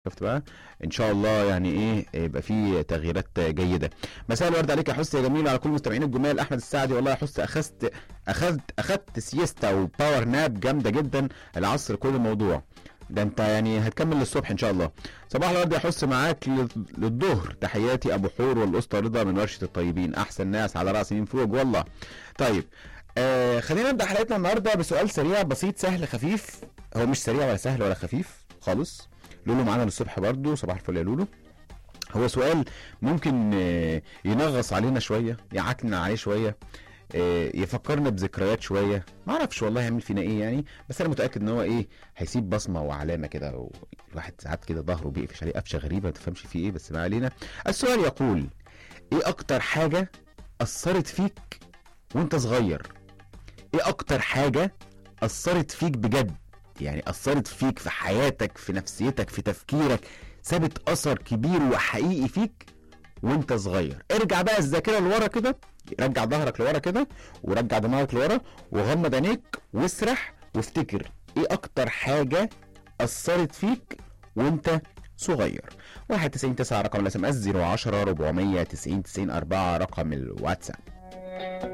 شفت بقى ان شاء الله يعني ايه يبقى في تغييرات جيده مساء الورد عليك يا حس يا جميل على كل مستمعين الجمال احمد السعدي والله يا حس اخذت اخذت اخذت سيستا وباور ناب جامده جدا العصر كل الموضوع ده انت يعني هتكمل للصبح ان شاء الله صباح الورد يا حس معاك لل- للظهر تحياتي ابو حور والاسطى رضا من ورشه الطيبين احسن ناس على راس مين فوق والله طيب آه خلينا نبدا حلقتنا النهارده بسؤال سريع بسيط سهل خفيف هو مش سريع ولا سهل ولا خفيف خالص لولو معانا للصبح برضو صباح الفل يا لولو هو سؤال ممكن آه، ينغص علينا شويه يعكنن عليه شويه آه، يفكرنا بذكريات شويه ما اعرفش والله يعمل فينا ايه يعني بس انا متاكد ان هو ايه هيسيب بصمه وعلامه كده الواحد ساعات كده ظهره بيقفش عليه قفشه غريبه ما تفهمش فيه ايه بس ما علينا السؤال يقول ايه اكتر حاجه اثرت فيك وانت صغير ايه اكتر حاجه اثرت فيك بجد يعني اثرت فيك في حياتك في نفسيتك في تفكيرك سابت اثر كبير وحقيقي فيك وانت صغير ارجع بقى الذاكره لورا كده رجع ظهرك لورا كده ورجع دماغك لورا وغمض عينيك واسرح وافتكر ايه اكتر حاجه اثرت فيك وانت صغير 91 9 رقم الاس ام اس 010 490 90 4 رقم الواتساب